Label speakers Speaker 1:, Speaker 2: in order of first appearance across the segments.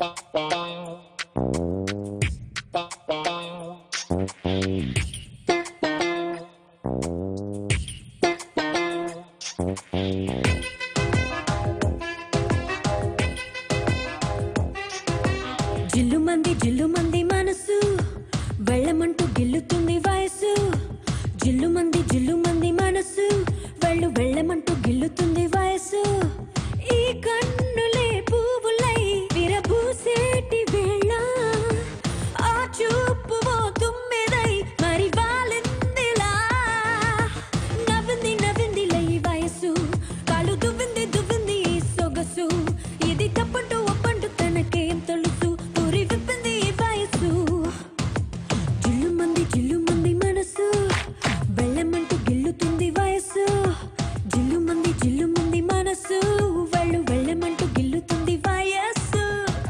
Speaker 1: జిల్లు మంది జిల్లు మంది మనసు వెళ్ళమంటూ గిల్లుతుంది వయసు జిల్లు మంది జిల్లు మంది మనసు వెళ్ళు వెళ్ళమంటూ గిల్లుతుంది వయసు ఈ కన్నులే పువ్వులై విరబూసేటి వేళ ఆ చూపు ఓ తుమ్మెదై మరి వాలిందిలా నవ్వింది నవ్వింది లై వయసు కాలు దువ్వింది దువ్వింది ఈ సొగసు ఇది తప్పంటూ ఒప్పంటూ తనకేం తెలుసు ఊరి విప్పింది ఈ వయసు జిల్లు మంది జిల్లు మంది మనసు వెళ్ళమంటూ గిల్లుతుంది వయసు జిల్లు మంది జిల్లు మంది మనసు వెళ్ళు వెళ్ళమంటూ గిల్లుతుంది వయస్సు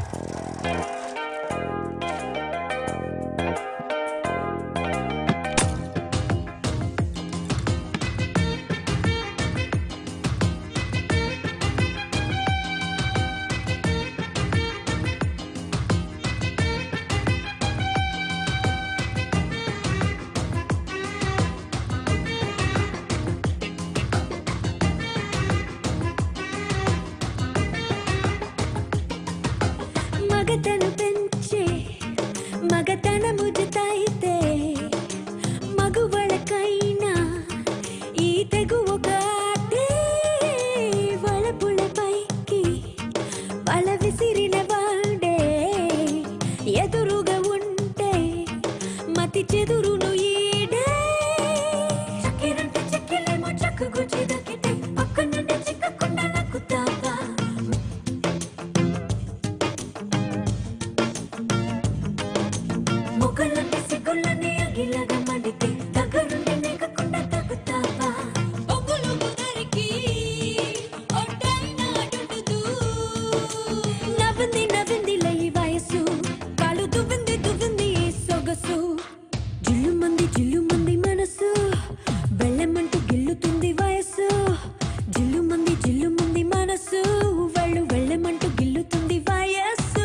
Speaker 1: మగతను పెంచే మగతనము జతైతే మగువలకైనా ఈ తెగు ఒక ఆటే వలపుల పైకి వల విసిరిన వాడే ఎదురుగా ఉంటే మతి చెదురును ఈడే చక్కెరంటే చెక్కెలేమో చక్కు గుచ్చి దక్కితే పక్కనుంటే చిక్కకుండా నక్కుతావా మొక్కలంటే సిగ్గులన్నీ అగిలగా మండితే దగ్గరుండి నెగ్గకుండా తగ్గుతావా ఒగ్గులు కుదరికి ఒట్టైనా అటుంటుతూ నవ్వింది నవ్వింది లై వయసు కాలు దువ్వింది దువ్వింది ఈ సొగసు జిల్లు మంది జిల్లు మంది మనసు వెళ్ళమంటూ గిల్లుతుంది వయసు జిల్లు మంది జిల్లు మంది మనసు వెళ్ళు వెళ్ళమంటూ గిల్లుతుంది వయస్సు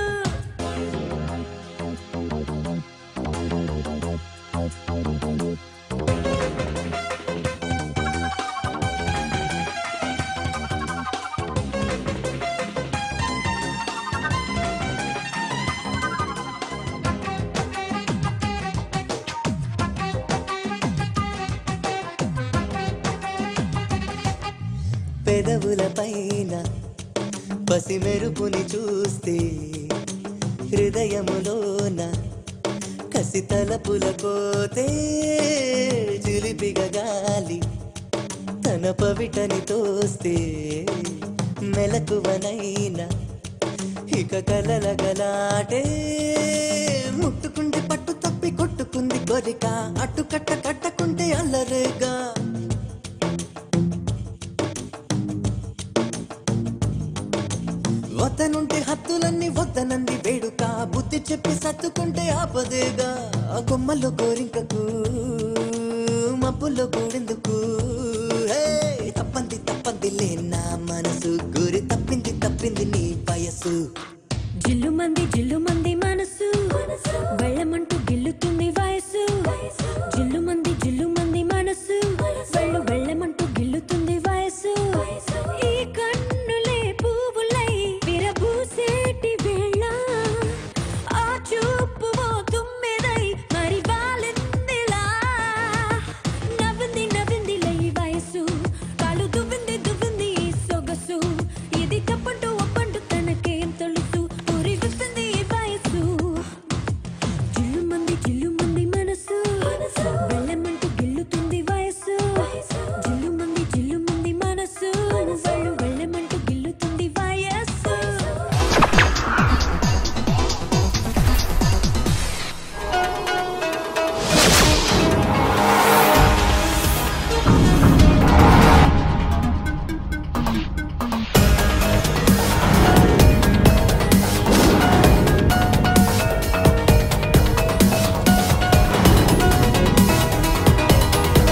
Speaker 2: పెదవుల పైన పసి మెరుపుని చూస్తే హృదయములోన కసి తలపుల కోతే చిలిపిగ గాలి తన పవిటని తోస్తే మెలకువనైనా ఇక కలల గలాటే ముట్టుకుంటే పట్టు తప్పి కొట్టుకుంది గొరిక అట్టుకట్ట కట్టకుంటే అల్లరేగా వద్దనుంటే హత్తులన్నీ వద్దనంది వేడుక బుద్ధి చెప్పి సత్తుకుంటే ఆపదేగా ఆ కొమ్మల్లో కోరింకకు మబ్బుల్లో కూడెందుకు హే, తప్పంది తప్పంది లే నా మనసు గురి తప్పింది తప్పింది నీ వయసు
Speaker 1: జిల్లు మంది జిల్లు మంది మనసు వెళ్ళమంటూ గిల్లుతుంది వయసు